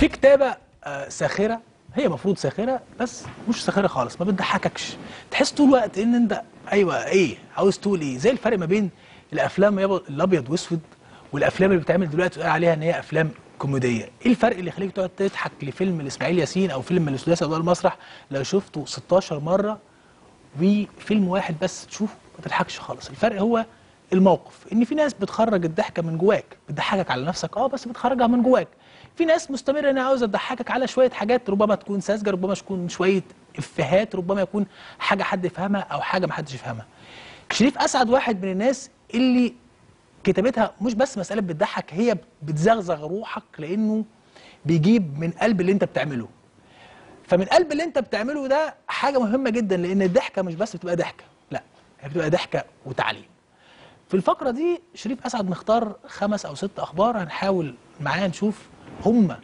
في كتابه آه، ساخره هي المفروض ساخره بس مش ساخره خالص ما بتضحككش تحس طول الوقت ان انت ايوه ايه عاوز تقول ايه زي الفرق ما بين الافلام يابا- الابيض واسود والافلام اللي بتتعمل دلوقتي تقول عليها ان هي افلام كوميديه ايه الفرق اللي يخليك تقعد تضحك لفيلم لاسماعيل ياسين او فيلم لثلاثي اضواء المسرح لو شفته 16 مره وفيلم واحد بس تشوفه ما تضحكش خالص الفرق هو الموقف ان في ناس بتخرج الضحكه من جواك بتضحكك على نفسك اه بس بتخرجها من جواك في ناس مستمره انها عاوزه تضحكك على شويه حاجات ربما تكون ساذجه ربما تكون شويه افيهات ربما يكون حاجه حد يفهمها او حاجه ما حدش يفهمها شريف اسعد واحد من الناس اللي كتابتها مش بس مساله بتضحك هي بتزغزغ روحك لانه بيجيب من قلب اللي انت بتعمله فمن قلب اللي انت بتعمله ده حاجه مهمه جدا لان الضحكه مش بس بتبقى ضحكه لا هي بتبقى ضحكه وتعليم في الفقره دي شريف اسعد مختار خمس او ست اخبار هنحاول معاه نشوف هم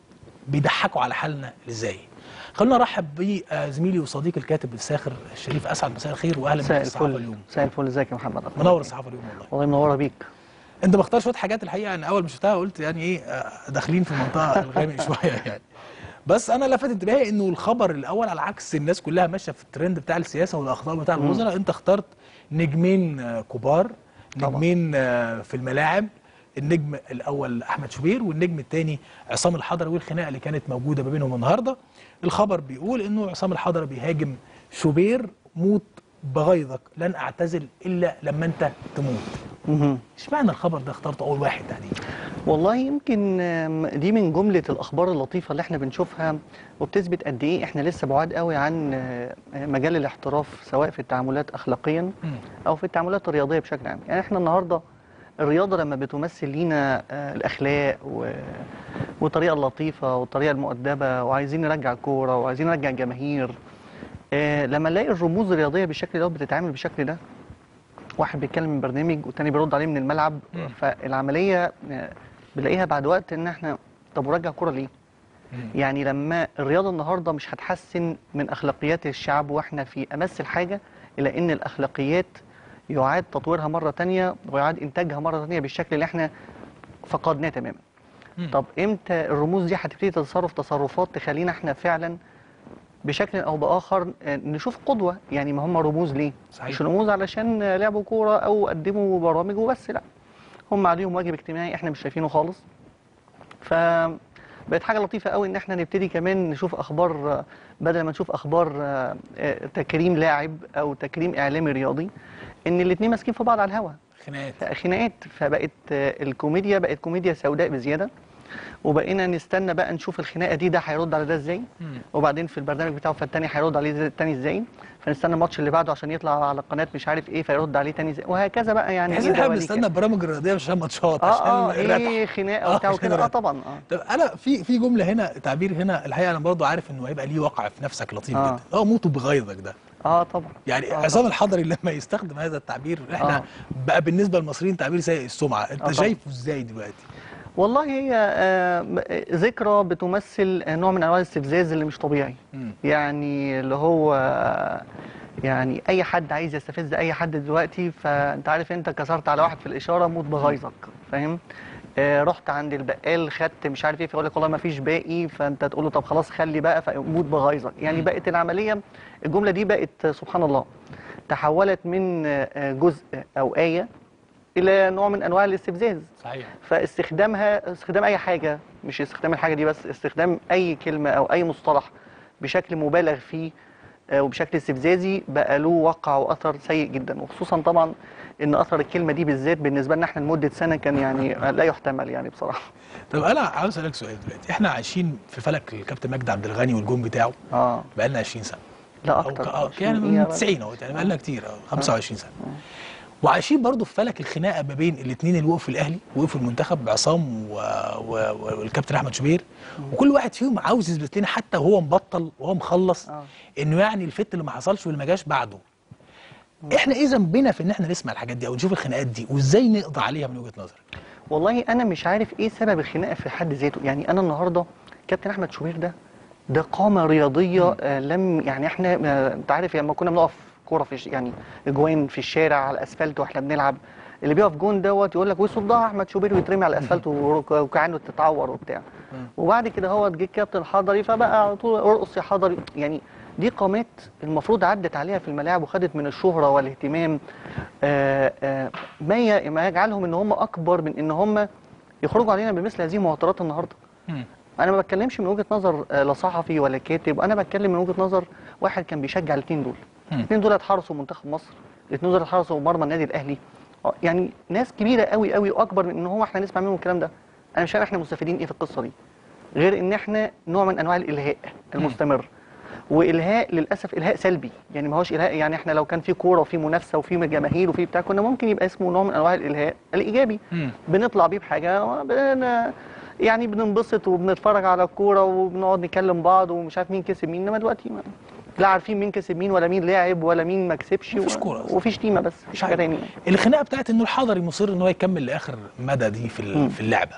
بيضحكوا على حالنا ازاي خلونا نرحب بزميلي وصديقي الكاتب الساخر شريف اسعد مساء الخير واهلا بك مساء في الصحافه الفل اليوم مساء الفل ازيك يا محمد أخبارك منور إيه؟ الصحافه اليوم والله والله منوره بيك انت مختار شويه حاجات الحقيقه انا اول ما شفتها قلت يعني ايه آه، داخلين في منطقه الغامق شويه يعني بس انا لفت انتباهي انه الخبر الاول على عكس الناس كلها ماشيه في الترند بتاع السياسه والاخطاء بتاع الوزراء انت اخترت نجمين آه، كبار طبعا. نجمين آه، في الملاعب النجم الاول احمد شوبير والنجم الثاني عصام الحضري والخناقه اللي كانت موجوده ما بينهم النهارده الخبر بيقول انه عصام الحضري بيهاجم شوبير موت بغيظك لن اعتزل الا لما انت تموت مهم. اشمعنى الخبر ده اخترته اول واحد تحديدا والله يمكن آم، دي من جمله الاخبار اللطيفه اللي احنا بنشوفها وبتثبت قد ايه احنا لسه بعاد قوي عن آه، مجال الاحتراف سواء في التعاملات اخلاقيا او في التعاملات الرياضيه بشكل عام يعني احنا النهارده الرياضه لما بتمثل لينا آه، الاخلاق و... والطريقه اللطيفه والطريقه المؤدبه وعايزين نرجع الكوره وعايزين نرجع الجماهير آه، لما نلاقي الرموز الرياضيه بالشكل ده بتتعامل بالشكل ده واحد بيتكلم من برنامج والتاني بيرد عليه من الملعب مم. فالعمليه آه، بنلاقيها بعد وقت ان احنا طب ورجع كوره ليه؟ يعني لما الرياضه النهارده مش هتحسن من اخلاقيات الشعب واحنا في امس الحاجه الى ان الاخلاقيات يعاد تطويرها مره تانية ويعاد انتاجها مره تانية بالشكل اللي احنا فقدناه تماما. مم. طب امتى الرموز دي هتبتدي تتصرف تصرفات تخلينا احنا فعلا بشكل او باخر آه، نشوف قدوه يعني ما هم رموز ليه؟ صحيح. مش رموز علشان آه، لعبوا كوره او قدموا برامج وبس لا هم عليهم واجب اجتماعي احنا مش شايفينه خالص ف بقت حاجه لطيفه قوي ان احنا نبتدي كمان نشوف اخبار آه، بدل ما نشوف اخبار آه، آه، تكريم لاعب او تكريم اعلامي رياضي ان الاثنين ماسكين في بعض على الهوا خناقات خناقات فبقت آه، الكوميديا بقت كوميديا سوداء بزياده وبقينا نستنى بقى نشوف الخناقه دي ده هيرد على ده ازاي مم. وبعدين في البرنامج بتاعه فالتاني هيرد عليه زي- التاني ازاي فنستنى الماتش اللي بعده عشان يطلع على قناه مش عارف ايه فيرد عليه تاني ازاي وهكذا بقى يعني تحس إيه ان احنا دواليك بنستنى البرامج الرياضيه مش عشان ماتشات اه اه عشان الربح ايه خناقه آه، وبتاع عشان وكده اه الربح. طبعا اه طب انا في في جمله هنا تعبير هنا الحقيقه انا برضو عارف انه هيبقى ليه وقع في نفسك لطيف آه. جدا اه موتوا بغيظك ده اه طبعا يعني آه عصام الحضري لما يستخدم هذا التعبير احنا آه. بقى بالنسبه للمصريين تعبير سيء السمعه انت آه طبعا. شايفه ازاي دلوقتي والله هي آه م- ذكرى بتمثل آه، نوع من انواع الاستفزاز اللي مش طبيعي مم. يعني اللي هو آه، يعني اي حد عايز يستفز اي حد دلوقتي فانت عارف انت كسرت على واحد في الاشاره موت بغيظك فاهم آه رحت عند البقال خدت مش عارف ايه فيقول لك والله ما فيش باقي فانت تقول له طب خلاص خلي بقى فموت بغيظك يعني بقت العمليه الجمله دي بقت آه، سبحان الله تحولت من آه، آه، جزء او ايه الى نوع من انواع الاستفزاز صحيح فاستخدامها استخدام اي حاجه مش استخدام الحاجه دي بس استخدام اي كلمه او اي مصطلح بشكل مبالغ فيه آه، وبشكل استفزازي بقى له وقع واثر سيء جدا وخصوصا طبعا ان اثر الكلمه دي بالذات بالنسبه لنا احنا لمده سنه كان يعني لا يحتمل يعني بصراحه طب انا عاوز اسالك سؤال دلوقتي احنا عايشين في فلك الكابتن مجدي عبد الغني والجون بتاعه اه بقى لنا 20 سنه لا أو اكتر ك- آه، 20 يعني إيه من يا 90 اهو يعني بقى لنا كتير أهو، 25 سنه وعايشين برضو في فلك الخناقه ما بين الاثنين اللي وقفوا الاهلي وقفوا المنتخب عصام و... و... و... والكابتن احمد شوبير وكل واحد فيهم عاوز يثبت لنا حتى وهو مبطل وهو مخلص آه. انه يعني الفت اللي ما حصلش واللي ما جاش بعده احنا ايه ذنبنا في ان احنا نسمع الحاجات دي او نشوف الخناقات دي وازاي نقضي عليها من وجهه نظرك والله انا مش عارف ايه سبب الخناقه في حد ذاته يعني انا النهارده كابتن احمد شوبير ده ده قامه رياضيه آه لم يعني احنا آه انت عارف لما كنا بنقف كوره في الش- يعني اجوان في الشارع على الاسفلت واحنا بنلعب اللي بيقف جون دوت يقول لك ويصدها احمد شوبير ويترمي على الاسفلت ورك- وكعانه تتعور وبتاع وبعد كده هو جه الكابتن حضري فبقى على طول ارقص يا حضري يعني دي قامات المفروض عدت عليها في الملاعب وخدت من الشهره والاهتمام آه، آه، ما ي- ما يجعلهم ان هم اكبر من ان هم يخرجوا علينا بمثل هذه المهاترات النهارده مم. انا ما بتكلمش من وجهه نظر آه، لا صحفي ولا كاتب انا بتكلم من وجهه نظر واحد كان بيشجع الاثنين دول مم. الاثنين دول اتحرسوا منتخب مصر الاثنين دول اتحرسوا مرمى النادي الاهلي آه، يعني ناس كبيره قوي قوي واكبر من ان هو احنا نسمع منهم الكلام ده انا مش فاهم احنا مستفيدين ايه في القصه دي غير ان احنا نوع من انواع الالهاء المستمر والهاء للاسف الهاء سلبي يعني ما هوش الهاء يعني احنا لو كان في كوره وفي منافسه وفي جماهير وفي بتاع كنا ممكن يبقى اسمه نوع من انواع الالهاء الايجابي مم. بنطلع بيه بحاجه بن يعني بننبسط وبنتفرج على الكوره وبنقعد نكلم بعض ومش عارف مين كسب مين انما دلوقتي ما لا عارفين مين كسب مين ولا مين لاعب ولا مين ما كسبش مفيش و- كورة أصلاً. وفي شتيمه بس مفيش حاجه صحيح. تانية الخناقه بتاعت انه الحضري مصر ان هو يكمل لاخر مدى دي في ال- مم. في اللعبه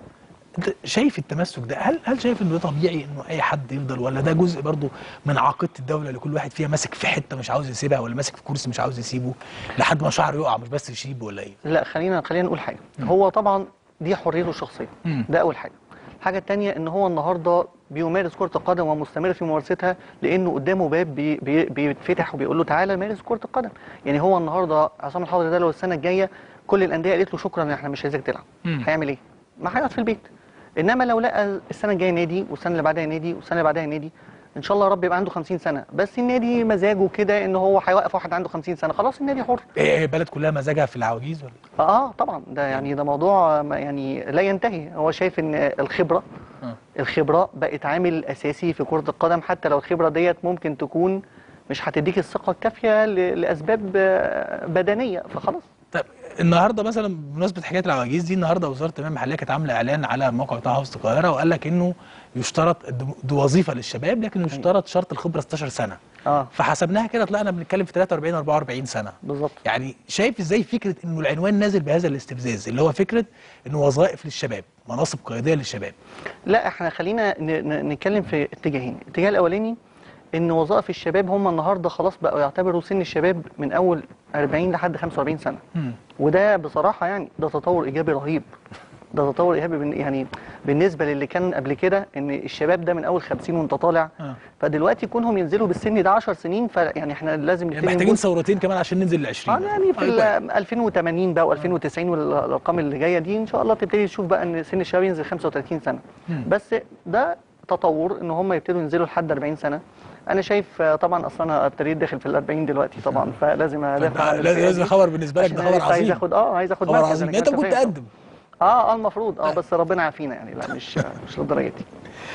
انت شايف التمسك ده هل هل شايف انه ده طبيعي انه اي حد يفضل ولا ده جزء برضه من عقيده الدوله اللي كل واحد فيها ماسك في حته مش عاوز يسيبها ولا ماسك في كرسي مش عاوز يسيبه لحد ما شعره يقع مش بس يشيبه ولا ايه لا خلينا خلينا نقول حاجه هو طبعا دي حريته الشخصيه مم. ده اول حاجه الحاجه الثانيه ان هو النهارده بيمارس كره القدم ومستمر في ممارستها لانه قدامه باب بي بي بيتفتح وبيقول له تعالى مارس كره القدم يعني هو النهارده عصام الحضري ده لو السنه الجايه كل الانديه قالت له شكرا احنا مش عايزك تلعب مم. هيعمل ايه ما هيقعد في البيت انما لو لقى السنه الجايه نادي والسنه اللي بعدها نادي والسنه اللي بعدها نادي ان شاء الله يا رب يبقى عنده 50 سنه بس النادي مزاجه كده ان هو هيوقف واحد عنده 50 سنه خلاص النادي حر ايه هي البلد كلها مزاجها في العواجيز ولا اه طبعا ده يعني ده موضوع ما يعني لا ينتهي هو شايف ان الخبره آه. الخبره بقت عامل اساسي في كره القدم حتى لو الخبره ديت ممكن تكون مش هتديك الثقه الكافيه ل- لاسباب آه، بدنيه فخلاص طب النهارده مثلا بمناسبه حكايه العواجيز دي النهارده وزاره التنميه المحليه كانت عامله اعلان على الموقع بتاع محافظه القاهره وقال لك انه يشترط دي- دي وظيفه للشباب لكن يشترط شرط الخبره 16 سنه اه فحسبناها كده طلعنا بنتكلم في 43 44 سنه بالظبط يعني شايف ازاي فكره انه العنوان نازل بهذا الاستفزاز اللي هو فكره انه وظائف للشباب مناصب قياديه للشباب لا احنا خلينا ن- ن- نتكلم في اتجاهين الاتجاه الاولاني ان وظائف الشباب هم النهارده خلاص بقوا يعتبروا سن الشباب من اول 40 لحد 45 سنه مم. وده بصراحه يعني ده تطور ايجابي رهيب ده تطور ايجابي بن- يعني بالنسبه للي كان قبل كده ان الشباب ده من اول 50 وانت طالع آه. فدلوقتي كونهم ينزلوا بالسن ده 10 سنين فيعني احنا لازم يعني نبتدي محتاجين نقول- ثورتين كمان عشان ننزل ل 20 اه يعني في طيب كويس. ال 2080 بقى و2090 والارقام اللي جايه دي ان شاء الله تبتدي تشوف بقى ان سن الشباب ينزل 35 سنه مم. بس ده تطور ان هم يبتدوا ينزلوا لحد 40 سنه انا شايف آه، طبعا اصلا انا ابتديت داخل في ال 40 دلوقتي طبعا فلازم ادافع عن فده الفئة لازم دي. خبر بالنسبه لك عشان ده أنا خبر لسه عايز عظيم اخد اه عايز اخد خبر مركز عظيم أنا انت كده كنت فاهم. قدم اه اه المفروض اه بس ربنا عافينا يعني لا مش مش للدرجه دي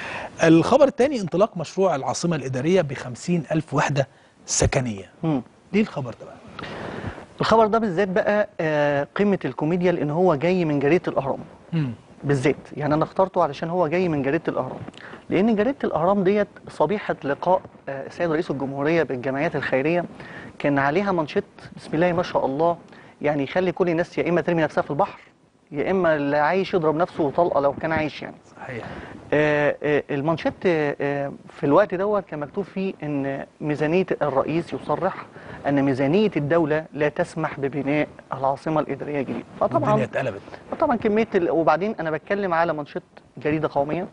الخبر الثاني انطلاق مشروع العاصمه الاداريه ب 50 الف وحده سكنيه مم. ليه الخبر ده بقى الخبر ده بالذات بقى آه، قمه الكوميديا لان هو جاي من جريده الاهرام مم. بالذات يعني انا اخترته علشان هو جاي من جريده الاهرام لان جريده الاهرام ديت صبيحه لقاء آه، السيد رئيس الجمهوريه بالجمعيات الخيريه كان عليها منشط بسم الله ما شاء الله يعني يخلي كل الناس يا اما ترمي نفسها في البحر يا اما اللي عايش يضرب نفسه طلقه لو كان عايش يعني صحيح آه، آه، المانشيت آه، آه، في الوقت دوت كان مكتوب فيه ان ميزانيه الرئيس يصرح ان ميزانيه الدوله لا تسمح ببناء العاصمه الاداريه الجديده فطبعا الدنيا اتقلبت طبعا كميه ال... وبعدين انا بتكلم على منشط جريده قوميه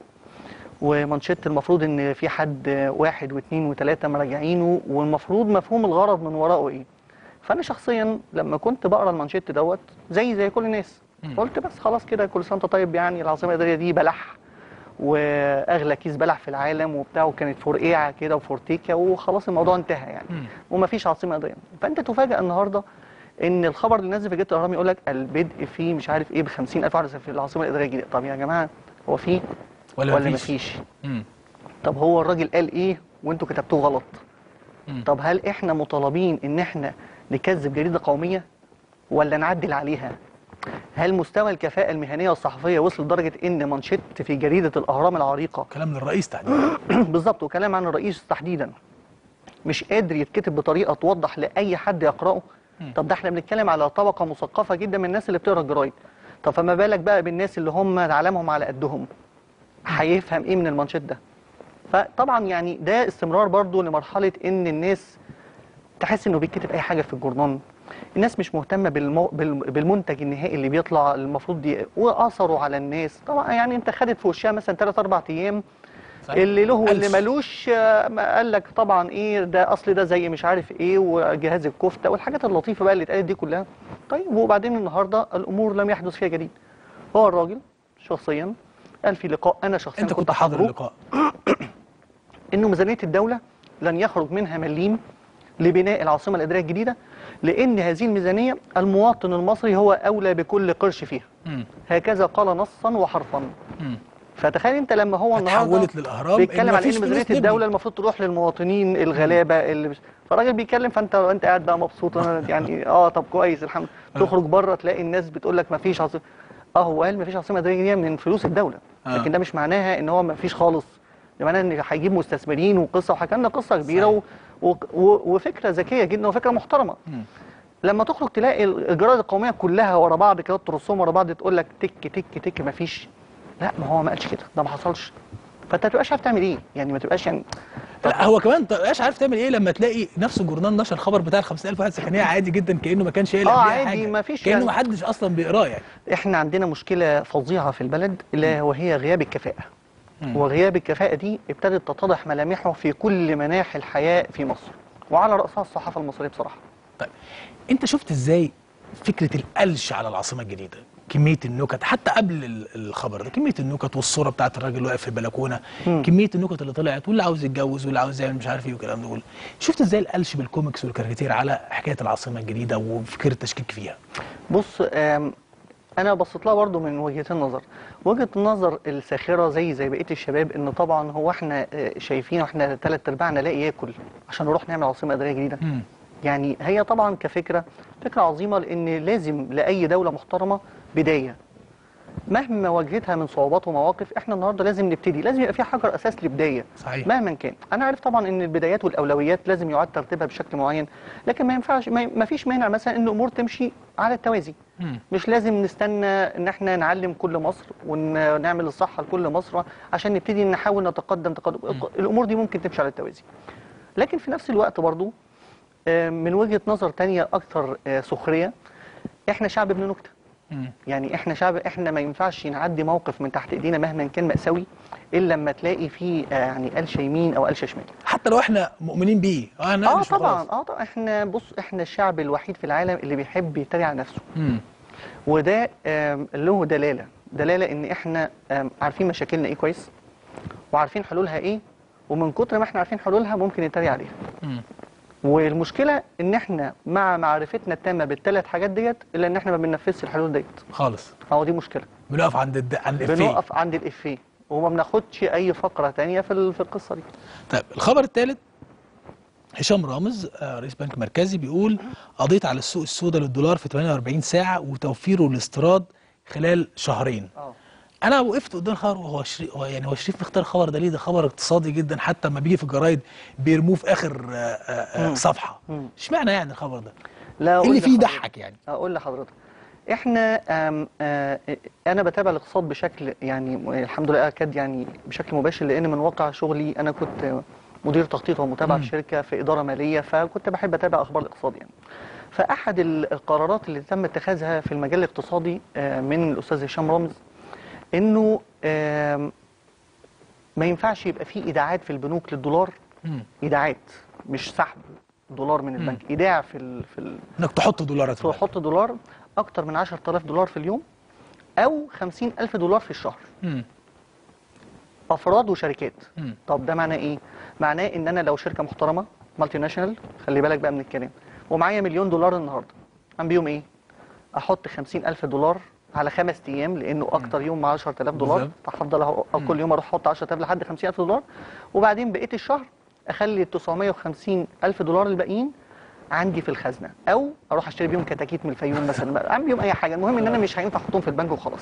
ومنشط المفروض ان في حد واحد واثنين وثلاثه مراجعينه والمفروض مفهوم الغرض من وراءه ايه فانا شخصيا لما كنت بقرا المانشيت دوت زي زي كل الناس مم. قلت بس خلاص كده كل سنه وأنت طيب يعني العاصمه الاداريه دي بلح واغلى كيس بلح في العالم وبتاع وكانت فورقيعه كده وفورتيكا وخلاص الموضوع انتهى يعني مم. ومفيش عاصمه اداريه فانت تفاجئ النهارده ان الخبر اللي نازل في جريده الاهرام يقول لك البدء في مش عارف ايه ب 50000 واحد في العاصمه الاداريه الجديده طب يا جماعه هو في ولا, ولا مفيش مفيش مم. طب هو الراجل قال ايه وانتوا كتبتوه غلط مم. طب هل احنا مطالبين ان احنا نكذب جريده قوميه ولا نعدل عليها هل مستوى الكفاءه المهنيه والصحفيه وصل لدرجه ان منشط في جريده الاهرام العريقه كلام للرئيس تحديدا بالظبط وكلام عن الرئيس تحديدا مش قادر يتكتب بطريقه توضح لاي حد يقراه مم. طب ده احنا بنتكلم على طبقه مثقفه جدا من الناس اللي بتقرا الجرايد طب فما بالك بقى بالناس اللي هم علامهم على قدهم هيفهم ايه من المانشيت ده فطبعا يعني ده استمرار برضو لمرحله ان الناس تحس انه بيتكتب اي حاجه في الجورنال الناس مش مهتمه بالمو... بال- بالمنتج النهائي اللي بيطلع المفروض ي... واثره على الناس طبعا يعني انت خدت في وشها مثلا 3 4 ايام صحيح. اللي له واللي قلش. ملوش آه، ما قال لك طبعا ايه ده اصل ده زي مش عارف ايه وجهاز الكفته والحاجات اللطيفه بقى اللي اتقالت دي كلها طيب وبعدين النهارده الامور لم يحدث فيها جديد هو الراجل شخصيا قال في لقاء انا شخصيا انت كنت حاضر حاضره اللقاء انه ميزانيه الدوله لن يخرج منها مليم لبناء العاصمه الاداريه الجديده لان هذه الميزانيه المواطن المصري هو اولى بكل قرش فيها مم. هكذا قال نصا وحرفا مم. فتخيل انت لما هو النهارده فتحولت للأهرام إن بيتكلم على مفيش ان فلوس ميزانيه تبني. الدوله المفروض تروح للمواطنين الغلابه اللي مش فالراجل بيتكلم فانت انت قاعد بقى مبسوط أنا يعني اه طب كويس الحمد تخرج بره تلاقي الناس بتقول لك مفيش عاصمه اه هو قال مفيش عاصمه اداريه جديده من فلوس الدوله آه. لكن ده مش معناها ان هو مفيش خالص ده معناه ان هيجيب مستثمرين وقصه وحكى لنا قصه كبيره و... و... و... وفكره ذكيه جدا وفكره محترمه مم. لما تخرج تلاقي الجرائد القوميه كلها ورا بعض كده ترصهم ورا بعض تقول لك تك تك تك مفيش لا ما هو ما قالش كده ده ما حصلش فانت ما تبقاش عارف تعمل ايه يعني ما تبقاش يعني لا هو كمان انت مش عارف تعمل ايه لما تلاقي نفس الجورنال نشر الخبر بتاع ال 50000 واحد سكنيه عادي جدا كانه ما كانش قايل آه، قبلها عادي، حاجه ما فيش كانه يعني- ما حدش اصلا بيقراه يعني احنا عندنا مشكله فظيعه في البلد الا وهي غياب الكفاءه مم. وغياب الكفاءه دي ابتدت تتضح ملامحه في كل مناحي الحياه في مصر وعلى راسها الصحافه المصريه بصراحه طيب انت شفت ازاي فكره القلش على العاصمه الجديده كميه النكت حتى قبل ال- الخبر ده كميه النكت والصوره بتاعت الراجل واقف في البلكونه مم. كميه النكت اللي طلعت واللي عاوز يتجوز واللي عاوز يعمل مش عارف ايه والكلام ده كله شفت ازاي القلش بالكوميكس والكاريكاتير على حكايه العاصمه الجديده وفكره التشكيك فيها بص آم، انا بصيت لها برضو من وجهتين نظر وجهه النظر الساخره زي زي بقيه الشباب ان طبعا هو احنا آه، شايفين واحنا ثلاث ارباعنا لاقي ياكل عشان نروح نعمل عاصمه اداريه جديده مم. يعني هي طبعا كفكره فكره عظيمه لان لازم لاي دوله محترمه بدايه مهما واجهتها من صعوبات ومواقف احنا النهارده لازم نبتدي لازم يبقى في حجر اساس لبدايه صحيح مهما كان انا عارف طبعا ان البدايات والاولويات لازم يعاد ترتيبها بشكل معين لكن ما ينفعش ما ما فيش مانع مثلا ان الامور تمشي على التوازي مم. مش لازم نستنى ان احنا نعلم كل مصر ونعمل الصح لكل مصر عشان نبتدي نحاول نتقدم تقدم الامور دي ممكن تمشي على التوازي لكن في نفس الوقت برضو آه، من وجهة نظر تانية اكثر آه، سخرية احنا شعب ابن نكتة مم. يعني احنا شعب احنا ما ينفعش نعدي موقف من تحت ايدينا مهما كان مأساوي الا لما تلاقي فيه آه، يعني قلشه يمين او قلشه شمال حتى لو احنا مؤمنين بيه اه انا اه مش طبعا وخلاص. اه طبعا احنا بص احنا الشعب الوحيد في العالم اللي بيحب يتريق على نفسه مم. وده آم، له دلاله دلاله ان احنا آم، عارفين مشاكلنا ايه كويس وعارفين حلولها ايه ومن كتر ما احنا عارفين حلولها ممكن نتريق عليها مم. والمشكله ان احنا مع معرفتنا التامه بالثلاث حاجات ديت الا ان احنا ما بننفذش الحلول ديت خالص اهو دي مشكله بنقف عند الد... عند الإفيه. بنقف عند الافيه وما بناخدش اي فقره تانية في ال- في القصه دي طيب الخبر الثالث هشام رامز آه، رئيس بنك مركزي بيقول قضيت على السوق السوداء للدولار في 48 ساعة وتوفيره الاستيراد خلال شهرين اه انا وقفت قدام الخبر وهو شريف هو يعني هو شريف مختار الخبر ده ليه ده خبر اقتصادي جدا حتى لما بيجي في الجرايد بيرموه في اخر آه، آه، آه، مم. صفحه مم. اشمعنى يعني الخبر ده لا ايه أقول اللي فيه لحضرتك- يضحك يعني اقول لحضرتك احنا آم آه انا بتابع الاقتصاد بشكل يعني الحمد لله اكاد يعني بشكل مباشر لان من واقع شغلي انا كنت مدير تخطيط ومتابعه مم. في شركه في اداره ماليه فكنت بحب اتابع اخبار الاقتصاد يعني فاحد ال- القرارات اللي تم اتخاذها في المجال الاقتصادي آه، من الاستاذ هشام رامز انه آم، ما ينفعش يبقى في ايداعات في البنوك للدولار مم. ايداعات مش سحب دولار من البنك ايداع في ال في ال انك تحط دولارات في البنك. تحط دولار اكتر من 10000 دولار في اليوم او 50000 دولار في الشهر مم. افراد وشركات مم. طب ده معناه ايه معناه ان انا لو شركه محترمه مالتي ناشونال خلي بالك بقى من الكلام ومعايا مليون دولار النهارده اعمل بيهم ايه احط 50000 دولار على خمس ايام لانه اكتر يوم مع 10000 دولار بالظبط. فهفضل أهو- أو كل يوم اروح احط 10000 لحد 50000 دولار وبعدين بقيه الشهر اخلي ال 950000 دولار الباقيين عندي في الخزنه او اروح اشتري بيهم كتاكيت من الفيوم مثلا اعمل بيهم اي حاجه المهم ان انا مش هينفع احطهم في البنك وخلاص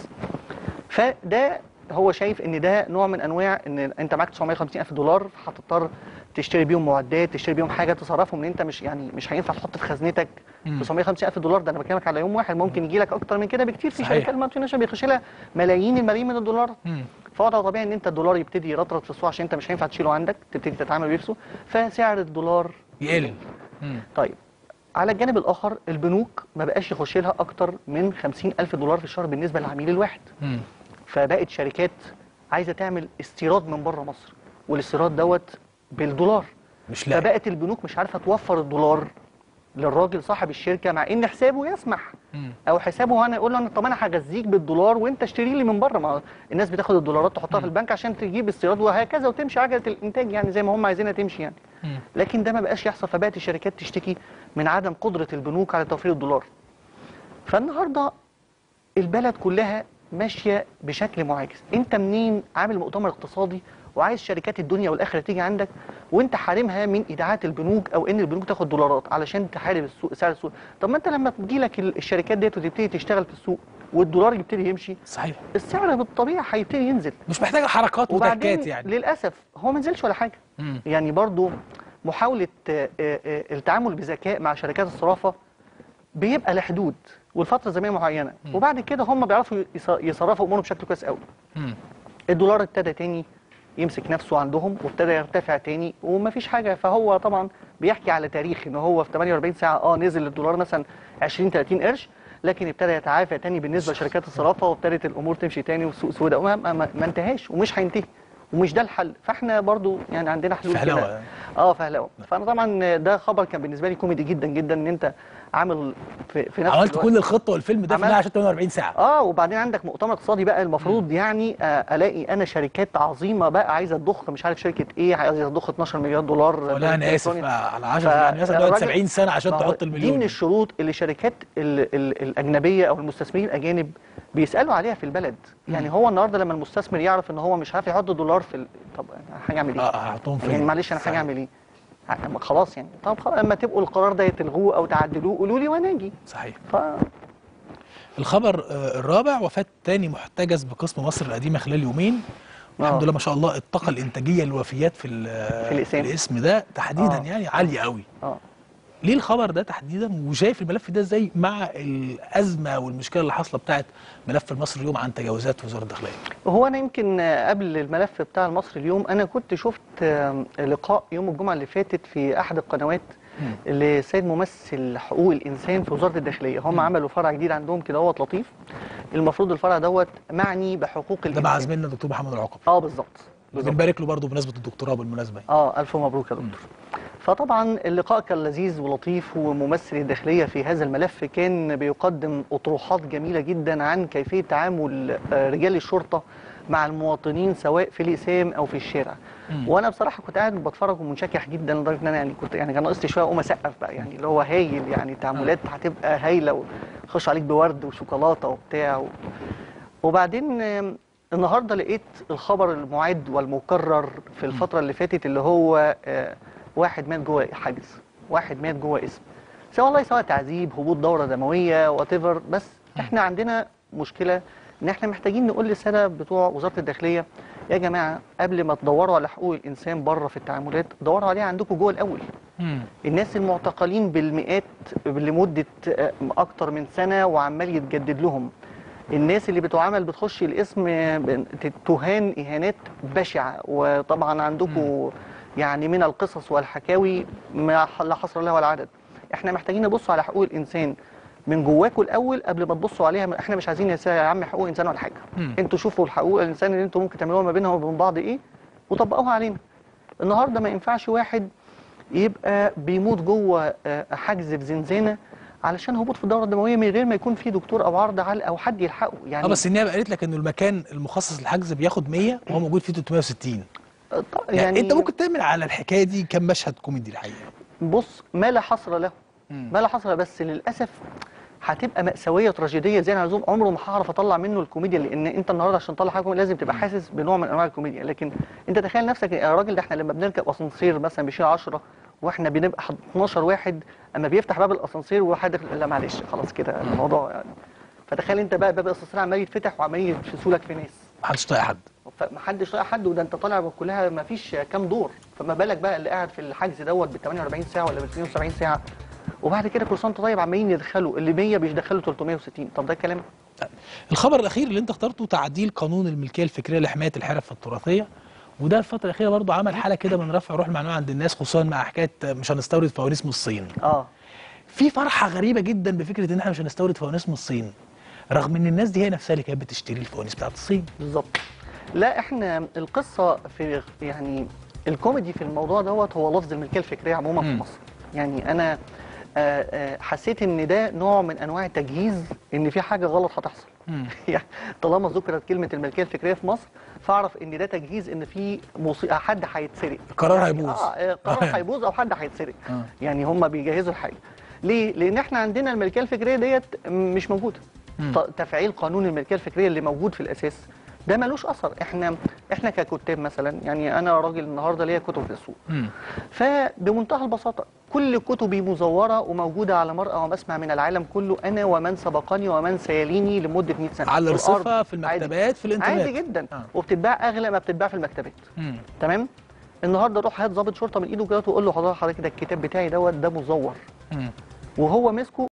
فده هو شايف ان ده نوع من انواع ان انت معاك 950 الف دولار هتضطر تشتري بيهم معدات تشتري بيهم حاجه تصرفهم ان انت مش يعني مش هينفع تحط في خزنتك مم. 950 الف دولار ده انا بكلمك على يوم واحد ممكن يجي لك اكتر من كده بكتير في صحيح. شركات مالتي ناشونال بيخش لها ملايين الملايين من الدولار مم. فوضع طبيعي ان انت الدولار يبتدي يرطرط في السوق عشان انت مش هينفع تشيله عندك تبتدي تتعامل بيه في السوق فسعر الدولار يقل مم. طيب على الجانب الاخر البنوك ما بقاش يخش لها اكتر من 50 الف دولار في الشهر بالنسبه للعميل الواحد مم. فبقت شركات عايزه تعمل استيراد من بره مصر والاستيراد دوت بالدولار مش لاقي فبقت البنوك مش عارفه توفر الدولار للراجل صاحب الشركه مع ان حسابه يسمح مم. او حسابه انا يقول له انا طب انا هغذيك بالدولار وانت اشتري لي من بره ما الناس بتاخد الدولارات تحطها في البنك عشان تجيب استيراد وهكذا وتمشي عجله الانتاج يعني زي ما هم عايزينها تمشي يعني مم. لكن ده ما بقاش يحصل فبقت الشركات تشتكي من عدم قدره البنوك على توفير الدولار فالنهارده البلد كلها ماشيه بشكل معاكس انت منين عامل مؤتمر اقتصادي وعايز شركات الدنيا والاخره تيجي عندك وانت حارمها من ايداعات البنوك او ان البنوك تاخد دولارات علشان تحارب السوق سعر السوق طب ما انت لما تجي لك الشركات ديت وتبتدي تشتغل في السوق والدولار يبتدي يمشي صحيح السعر بالطبيعه هيبتدي ينزل مش محتاجه حركات وبعدين وتكات يعني للاسف هو ما نزلش ولا حاجه مم. يعني برضو محاولة آه، آه، آه، التعامل بذكاء مع شركات الصرافة بيبقى لحدود والفترة زمنية معينة وبعد كده هم بيعرفوا يص- يصرفوا أمورهم بشكل كويس قوي مم. الدولار ابتدى تاني يمسك نفسه عندهم وابتدى يرتفع تاني ومفيش حاجة فهو طبعا بيحكي على تاريخ ان هو في 48 ساعة اه نزل الدولار مثلا 20 30 قرش لكن ابتدى يتعافى تاني بالنسبة لشركات الصرافة وابتدت الأمور تمشي تاني والسوق سوداء وما ما, ما ما انتهاش ومش هينتهي ومش ده الحل فاحنا برضو يعني عندنا حلول فهلوة كده. يعني. اه فهلوه فانا طبعا ده خبر كان بالنسبه لي كوميدي جدا جدا ان انت عامل في, في نفس عملت الوقت كل الخطه والفيلم ده في عملت- 100 48 ساعه اه وبعدين عندك مؤتمر اقتصادي بقى المفروض يعني آه الاقي انا شركات عظيمه بقى عايزه تضخ مش عارف شركه ايه عايزه تضخ 12 مليار دولار ولا انا اسف إلكتروني. آه، على 10 ف- يعني مثلا تقعد الراجل- 70 سنه عشان ما هو تحط دي المليون من الشروط اللي شركات ال ال الاجنبيه او المستثمرين الاجانب بيسالوا عليها في البلد يعني هو النهارده لما المستثمر يعرف ان هو مش عارف يحط دولار في ال... طب انا حاجه اعمل ايه اه هحطهم فين يعني معلش انا حاجه صحيح. اعمل ايه ع- خلاص يعني طب خلاص اما تبقوا القرار ده تلغوه او تعدلوه قولوا لي وانا اجي صحيح ف الخبر آه، الرابع وفاة تاني محتجز بقسم مصر القديمة خلال يومين والحمد آه. لله ما شاء الله الطاقة الإنتاجية للوفيات في, ال- في الإقسام. الاسم ده تحديدا آه. يعني عالية قوي اه ليه الخبر ده تحديدا وشايف الملف ده ازاي مع الأزمة والمشكلة اللي حاصلة بتاعت ملف المصري اليوم عن تجاوزات وزارة الداخلية هو انا يمكن آه، قبل الملف بتاع المصري اليوم انا كنت شفت آه، لقاء يوم الجمعه اللي فاتت في احد القنوات لسيد ممثل حقوق الانسان في وزاره الداخليه هم عملوا فرع جديد عندهم كده هو لطيف المفروض الفرع دوت معني بحقوق ده الانسان مع زميلنا الدكتور محمد العقب اه بالظبط بالظبط بنبارك له برضه بمناسبة الدكتوراه بالمناسبة يعني. اه الف مبروك يا دكتور فطبعا اللقاء كان لذيذ ولطيف وممثل الداخليه في هذا الملف كان بيقدم اطروحات جميله جدا عن كيفيه تعامل آه، رجال الشرطه مع المواطنين سواء في الاقسام او في الشارع مم. وانا بصراحه كنت قاعد بتفرج ومنشكح جدا لدرجه ان انا يعني كنت يعني كان ناقص لي شويه اقوم اسقف بقى يعني اللي هو هايل يعني تعاملات هتبقى هايله وخش عليك بورد وشوكولاته وبتاع و... وبعدين آم، النهارده لقيت الخبر المعد والمكرر في الفتره اللي فاتت اللي هو آه، واحد مات جوه حجز واحد مات جوه اسم سواء والله سواء تعذيب هبوط دوره دمويه وات بس احنا عندنا مشكله ان احنا محتاجين نقول للساده بتوع وزاره الداخليه يا جماعه قبل ما تدوروا على حقوق الانسان بره في التعاملات دوروا عليها عندكم جوه الاول مم. الناس المعتقلين بالمئات لمدة آه، أكتر من سنة وعمال يتجدد لهم الناس اللي بتعامل بتخش الاسم آه، ب- تهان إهانات بشعة وطبعا عندكم يعني من القصص والحكاوي ما ح- لا حصر لها ولا عدد احنا محتاجين نبص على حقوق الإنسان من جواكم الأول قبل ما تبصوا عليها احنا مش عايزين يا سا- يا عم حقوق إنسان ولا حاجة مم. انتوا شوفوا الحقوق الإنسان اللي انتوا ممكن تعملوها ما بينها وبين بعض إيه وطبقوها علينا النهارده ما ينفعش واحد يبقى بيموت جوه آه، حجز في زنزانه علشان هبوط في الدوره الدمويه من غير ما يكون في دكتور او عرض علق او حد يلحقه يعني اه بس النيابة قالت لك انه المكان المخصص للحجز بياخد 100 وهو موجود فيه 360 آه، ط- يعني, يعني انت ممكن تعمل على الحكايه دي كم مشهد كوميدي الحقيقه بص ما لا حصر له مم. ما لا حصر له بس للاسف هتبقى مأساوية تراجيدية زي العزوم عمره ما هعرف اطلع منه الكوميديا لان انت النهارده عشان تطلع حاجه كوميديا لازم تبقى حاسس بنوع من انواع الكوميديا لكن انت تخيل نفسك يا راجل ده احنا لما بنركب اسانسير مثلا بيشيل 10 واحنا بنبقى 12 واحد اما بيفتح باب الاسانسير وواحد داخل لا معلش خلاص كده الموضوع يعني فتخيل انت بقى باب الاسانسير عمال يتفتح وعمال يفسوا لك في ناس محدش طايق حد فمحدش طايق حد وده انت طالع كلها ما فيش كام دور فما بالك بقى اللي قاعد في الحجز دوت بال 48 ساعه ولا بال 72 ساعه وبعد كده كل سنه وانت طيب عمالين يدخلوا اللي 100 بيدخلوا 360 طب ده كلام الخبر الاخير اللي انت اخترته تعديل قانون الملكيه الفكريه لحمايه الحرف التراثيه وده الفتره الاخيره برضه عمل حاله كده من رفع روح المعنويه عند الناس خصوصا مع حكايه مش هنستورد فوانيس من الصين اه في فرحه غريبه جدا بفكره ان احنا مش هنستورد فوانيس من الصين رغم ان الناس دي هي نفسها اللي كانت بتشتري الفوانيس بتاعت الصين بالظبط لا احنا القصه في يعني الكوميدي في الموضوع دوت هو لفظ الملكيه الفكريه عموما في مم. مصر يعني انا آه، آه، حسيت ان ده نوع من انواع التجهيز ان في حاجه غلط هتحصل مم. يعني طالما ذكرت كلمه الملكيه الفكريه في مصر فاعرف ان ده تجهيز ان في مصي... حد هيتسرق القرار يعني هيبوظ. اه آه، قرار هيبوظ او حد هيتسرق آه. يعني هم بيجهزوا الحاجه ليه لان احنا عندنا الملكيه الفكريه ديت مش موجوده مم. ط- تفعيل قانون الملكيه الفكريه اللي موجود في الاساس ده ملوش اثر احنا احنا ككتاب مثلا يعني انا راجل النهارده ليا كتب في السوق مم. فبمنتهى البساطه كل كتبي مزوره وموجوده على مرأى ومسمع من العالم كله انا ومن سبقني ومن سيليني لمده 100 سنه على في الرصيفة الأرض. في عادي. المكتبات في الانترنت عادي جدا آه. وبتتباع اغلى ما بتتباع في المكتبات مم. تمام النهارده روح هات ضابط شرطه من ايده كده وقول له حضرتك حضرتك ده الكتاب بتاعي دوت ده مزور مم. وهو مسكه